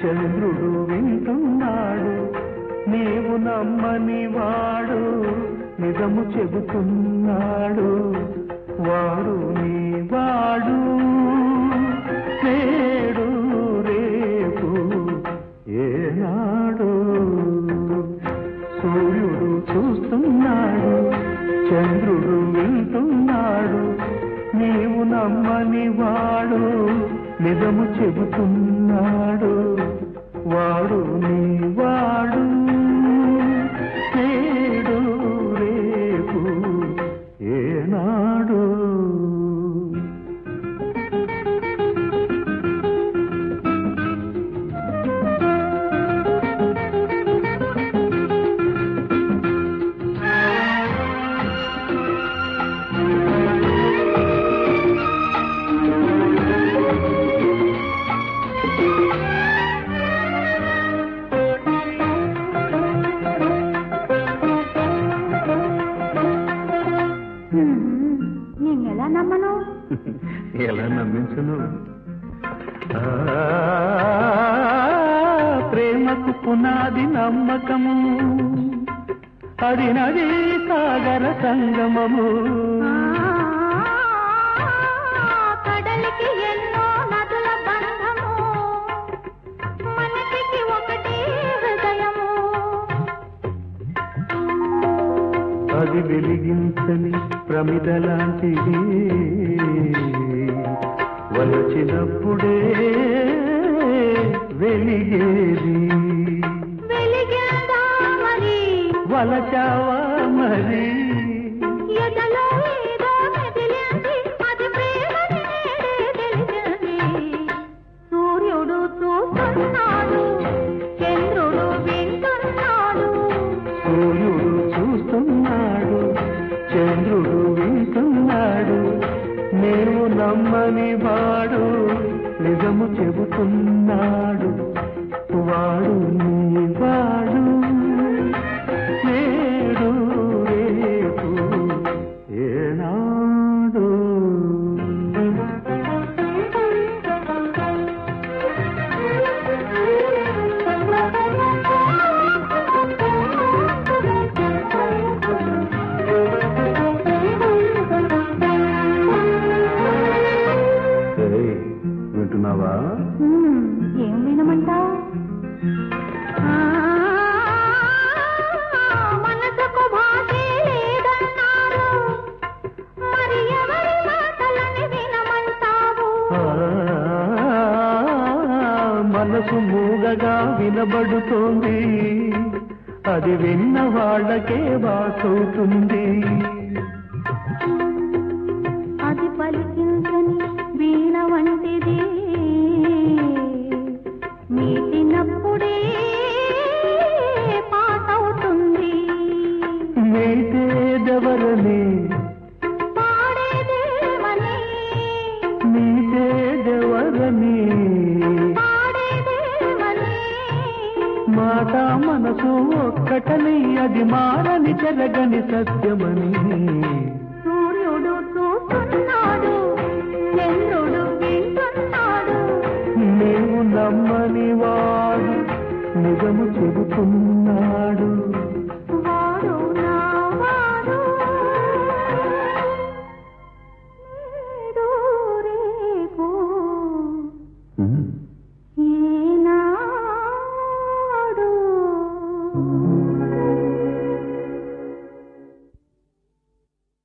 చంద్రుడు వింటున్నాడు నీవు నమ్మని వాడు నిజము చెబుతున్నాడు వాడు నీ వాడు నేడు రేపు ఏనాడు సూర్యుడు చూస్తున్నాడు చంద్రుడు వింటున్నాడు నీవు నమ్మని వాడు నిజము చెబుతున్నాడు వాడు నీ వాడు నేడు రేపు ఏనాడు నిన్నెలా నమ్మను ఎలా నమ్మించును ఆ, ప్రేమకు పునాది నమ్మకము అది నది సాగర సంగమము కడలికి ఎన్నో నదుల బంధము మనకి ఒకటే హృదయము అది వెలిగించని ప్రమిదలాంటిది వలచినప్పుడే వెలిగేది వెలిగిందా మరి వలచావా మరి ఎదలో ఏదో మెదిలింది అది ప్రేమని నేడే తెలిసింది సూర్యుడు చూస్తున్నాడు చంద్రుడు వింటున్నాడు సూర్యుడు చూస్తున్నాడు చంద్రుడు వింటున్నాడు నీవు నమ్మని వాడు నిజము చెబుతున్నాడు వాడు నీ వాడు నేడు రేపు ఏనాడు ఏయ్, వింటున్నావా హ్మ్, ఏం వినమంటావు మనసుకు భాషే లేదన్నారు మరి ఎవరి మాటలని వినమంటావు ఆ, మనసు మూగగా వినబడుతోంది అది విన్న వాళ్ళకే బాసవుతుంది అది పలికించని వీణ వంటిది మీటినప్పుడే పాటవుతుంది మీటేదెవరని పాడేదేమని మీటేదెవరని పాడేదేమని మాట మనసు ఒక్కటని అది మారని జరగని సత్యమని సూర్యుడు చూస్తున్నాడు చంద్రుడు వింటున్నాడు నీవు నమ్మని వాడు నిజము చెబుతున్నాడు